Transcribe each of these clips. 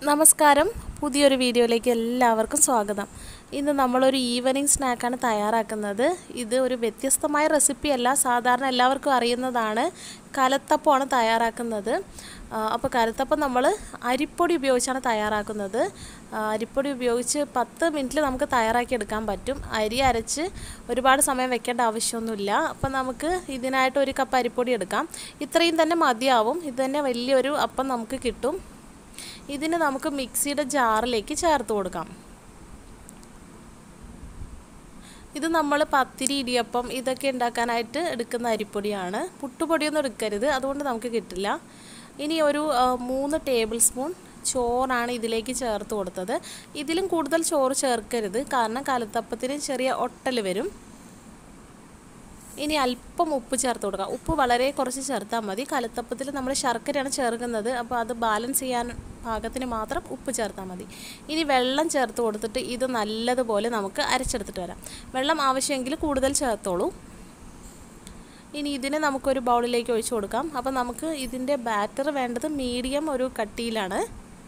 നമസ്കാരം പുതിയൊരു വീഡിയോയിലേക്ക് എല്ലാവർക്കും സ്വാഗതം ഇന്ന് നമ്മളൊരു ഈവനിങ് സ്നാക്കാണ് തയ്യാറാക്കുന്നത് ഇത് ഒരു വ്യത്യസ്തമായ റെസിപ്പിയല്ല സാധാരണ എല്ലാവർക്കും അറിയുന്നതാണ് കലത്തപ്പമാണ് തയ്യാറാക്കുന്നത് ആ, അപ്പോൾ കലത്തപ്പം നമ്മൾ അരിപ്പൊടി ഉപയോഗിച്ചാണ് തയ്യാറാക്കുന്നത് ആ, അരിപ്പൊടി ഉപയോഗിച്ച് പത്ത് മിനിറ്റിൽ നമുക്ക് തയ്യാറാക്കി എടുക്കാൻ പറ്റും അരി അരച്ച് ഒരുപാട് സമയം വെക്കേണ്ട ആവശ്യമൊന്നുമില്ല അപ്പം നമുക്ക് ഇതിനായിട്ട് ഒരു കപ്പ് അരിപ്പൊടി എടുക്കാം ഇത്രയും തന്നെ മതിയാവും ഇത് തന്നെ വലിയൊരു അപ്പം നമുക്ക് കിട്ടും ഇതിന് നമുക്ക് മിക്സിയുടെ ജാറിലേക്ക് ചേർത്ത് കൊടുക്കാം ഇത് നമ്മൾ പത്തിരി ഇടിയപ്പം ഇതൊക്കെ ഉണ്ടാക്കാനായിട്ട് എടുക്കുന്ന അരിപ്പൊടിയാണ് പുട്ടുപൊടിയൊന്നും എടുക്കരുത് അതുകൊണ്ട് നമുക്ക് കിട്ടില്ല ഇനി ഒരു ആ, മൂന്ന് ടേബിൾ സ്പൂൺ ചോറാണ് ഇതിലേക്ക് ചേർത്ത് കൊടുത്തത് ഇതിലും കൂടുതൽ ചോറ് ചേർക്കരുത് കാരണം കലത്തപ്പത്തിന് ചെറിയ ഒട്ടൽ വരും ഇനി അല്പം ഉപ്പ് ചേർത്ത് കൊടുക്കാം ഉപ്പ് വളരെ കുറച്ച് ചേർത്താൽ മതി കലത്തപ്പത്തിൽ നമ്മൾ ശർക്കരയാണ് ചേർക്കുന്നത് അപ്പോൾ അത് ബാലൻസ് ചെയ്യാൻ പാകത്തിന് മാത്രം ഉപ്പ് ചേർത്താൽ മതി ഇനി വെള്ളം ചേർത്ത് കൊടുത്തിട്ട് ഇത് നല്ലതുപോലെ നമുക്ക് അരച്ചെടുത്തിട്ട് വരാം വെള്ളം ആവശ്യമെങ്കിൽ കൂടുതൽ ചേർത്തോളൂ ഇനി ഇതിനെ നമുക്കൊരു ബൗളിലേക്ക് ഒഴിച്ചു കൊടുക്കാം അപ്പോൾ നമുക്ക് ഇതിൻ്റെ ബാറ്റർ വേണ്ടത് മീഡിയം ഒരു കട്ടിയിലാണ്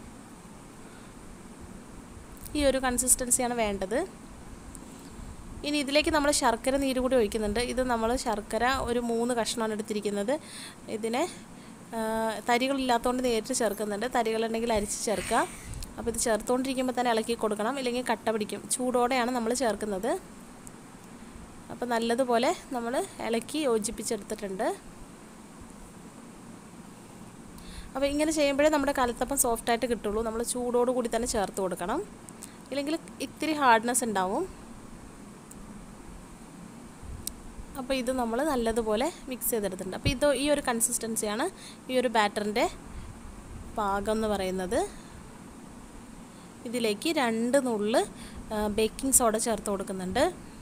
ഈ ഒരു കൺസിസ്റ്റൻസിയാണ് വേണ്ടത് ഇനി ഇതിലേക്ക് നമ്മൾ ശർക്കര നീര് കൂടി ഒഴിക്കുന്നുണ്ട് ഇത് നമ്മൾ ശർക്കര ഒരു മൂന്ന് കഷ്ണമാണ് എടുത്തിരിക്കുന്നത് ഇതിനെ ആ, തരികളില്ലാത്തതുകൊണ്ട് നേരിട്ട് ചേർക്കുന്നുണ്ട് തരികളുണ്ടെങ്കിൽ അരിച്ച് ചേർക്കുക അപ്പോൾ ഇത് ചേർത്തുകൊണ്ടിരിക്കുമ്പോൾ തന്നെ ഇളക്കി കൊടുക്കണം ഇല്ലെങ്കിൽ കട്ട പിടിക്കും ചൂടോടെയാണ് നമ്മൾ ചേർക്കുന്നത് അപ്പോൾ നല്ലതുപോലെ നമ്മൾ ഇളക്കി യോജിപ്പിച്ചെടുത്തിട്ടുണ്ട് അപ്പോൾ ഇങ്ങനെ ചെയ്യുമ്പോഴേ നമ്മുടെ കലത്തപ്പം സോഫ്റ്റായിട്ട് കിട്ടുള്ളൂ നമ്മൾ ചൂടോട് കൂടി തന്നെ ചേർത്ത് കൊടുക്കണം ഇല്ലെങ്കിൽ ഇത്തിരി ഹാർഡ്നെസ് ഉണ്ടാവും അപ്പോൾ ഇത് നമ്മൾ നല്ലതുപോലെ മിക്സ് ചെയ്തെടുത്തിട്ടുണ്ട് അപ്പോൾ ഇത് ഈ ഒരു കൺസിസ്റ്റൻസിയാണ് ഈ ഒരു ബാറ്ററിൻ്റെ പാകം എന്ന് പറയുന്നത് ഇതിലേക്ക് രണ്ട് നുള്ള് ബേക്കിംഗ് സോഡ ചേർത്ത് കൊടുക്കുന്നുണ്ട്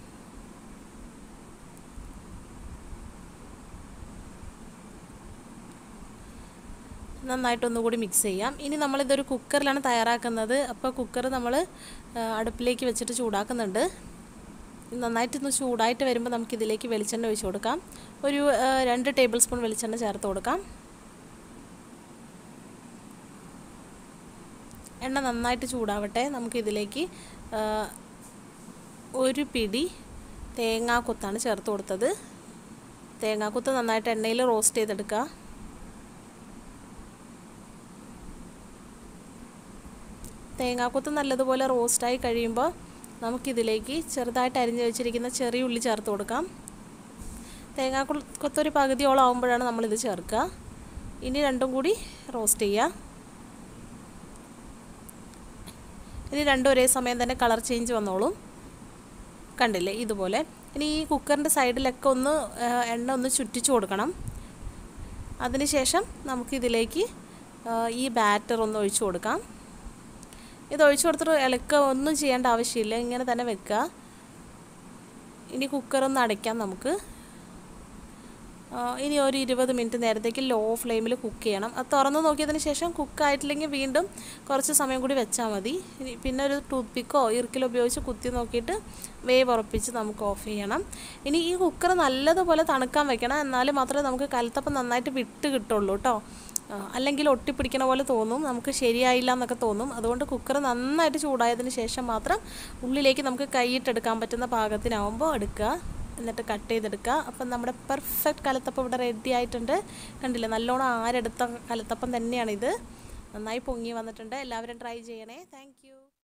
നന്നായിട്ട് ഒന്നുകൂടി മിക്സ് ചെയ്യാം ഇനി നമ്മളിതൊരു കുക്കറിലാണ് തയ്യാറാക്കുന്നത് അപ്പോൾ കുക്കർ നമ്മൾ അടുപ്പിലേക്ക് വെച്ചിട്ട് ചൂടാക്കുന്നുണ്ട് നന്നായിട്ടൊന്ന് ചൂടായിട്ട് വരുമ്പോൾ നമുക്ക് ഇതിലേക്ക് വെളിച്ചെണ്ണ ഒഴിച്ച് കൊടുക്കാം ഒരു ആ, രണ്ട് ടേബിൾ സ്പൂൺ വെളിച്ചെണ്ണ ചേർത്ത് കൊടുക്കാം എണ്ണ നന്നായിട്ട് ചൂടാവട്ടെ നമുക്കിതിലേക്ക് ആ, ഒരു പിടി തേങ്ങാക്കൊത്താണ് ചേർത്ത് കൊടുത്തത് തേങ്ങാക്കൊത്ത് നന്നായിട്ട് എണ്ണയിൽ റോസ്റ്റ് ചെയ്തെടുക്കുക തേങ്ങാക്കൊത്ത് നല്ലതുപോലെ റോസ്റ്റായി കഴിയുമ്പോൾ നമുക്കിതിലേക്ക് ചെറുതായിട്ട് അരിഞ്ഞ് വെച്ചിരിക്കുന്ന ചെറിയ ഉള്ളി ചേർത്ത് കൊടുക്കാം തേങ്ങാക്കൊത്തൊരു പകുതിയോളം ആകുമ്പോഴാണ് നമ്മളിത് ചേർക്കുക ഇനി രണ്ടും കൂടി റോസ്റ്റ് ചെയ്യുക ഇനി രണ്ടും ഒരേ സമയം തന്നെ കളർ ചേഞ്ച് വന്നോളും കണ്ടില്ലേ ഇതുപോലെ ഇനി ഈ കുക്കറിൻ്റെ സൈഡിലൊക്കെ ഒന്ന് ആ, എണ്ണ ഒന്ന് ചുറ്റിച്ചു കൊടുക്കണം അതിനുശേഷം നമുക്കിതിലേക്ക് ആ, ഈ ബാറ്റർ ഒന്ന് ഒഴിച്ചു കൊടുക്കാം ഇത് ഒഴിച്ചു കൊടുത്തിട്ട് ഇളക്കുക ഒന്നും ചെയ്യേണ്ട ആവശ്യമില്ല ഇങ്ങനെ തന്നെ വെക്കുക ഇനി കുക്കറൊന്ന് അടയ്ക്കാം നമുക്ക് ആ, ഇനി ഒരു ഇരുപത് മിനിറ്റ് നേരത്തേക്ക് ലോ ഫ്ലെയിമിൽ കുക്ക് ചെയ്യണം അത് തുറന്ന് നോക്കിയതിന് ശേഷം കുക്കായിട്ടില്ലെങ്കിൽ വീണ്ടും കുറച്ച് സമയം കൂടി വെച്ചാൽ മതി ഇനി പിന്നെ ഒരു ടൂത്ത് പിക്കോ ഇറുക്കിലോ ഉപയോഗിച്ച് കുത്തി നോക്കിയിട്ട് വേവ് ഉറപ്പിച്ച് നമുക്ക് ഓഫ് ചെയ്യണം ഇനി ഈ കുക്കർ നല്ലതുപോലെ തണുക്കാൻ വെക്കണം എന്നാൽ മാത്രമേ നമുക്ക് കലത്തപ്പം നന്നായിട്ട് വിട്ട് കിട്ടുള്ളൂ കേട്ടോ ആ, അല്ലെങ്കിൽ ഒട്ടിപ്പിടിക്കണ പോലെ തോന്നും നമുക്ക് ശരിയായില്ല എന്നൊക്കെ തോന്നും അതുകൊണ്ട് കുക്കർ നന്നായിട്ട് ചൂടായതിന് ശേഷം മാത്രം ഉള്ളിലേക്ക് നമുക്ക് കൈയിട്ടെടുക്കാൻ പറ്റുന്ന പാകത്തിനാവുമ്പോൾ എടുക്കുക എന്നിട്ട് കട്ട് ചെയ്തെടുക്കുക അപ്പം നമ്മുടെ പെർഫെക്റ്റ് കലത്തപ്പം ഇവിടെ റെഡി ആയിട്ടുണ്ട് കണ്ടില്ലേ നല്ലോണം ആരെടുത്ത കലത്തപ്പം തന്നെയാണിത് നന്നായി പൊങ്ങി വന്നിട്ടുണ്ട് എല്ലാവരും ട്രൈ ചെയ്യണേ താങ്ക്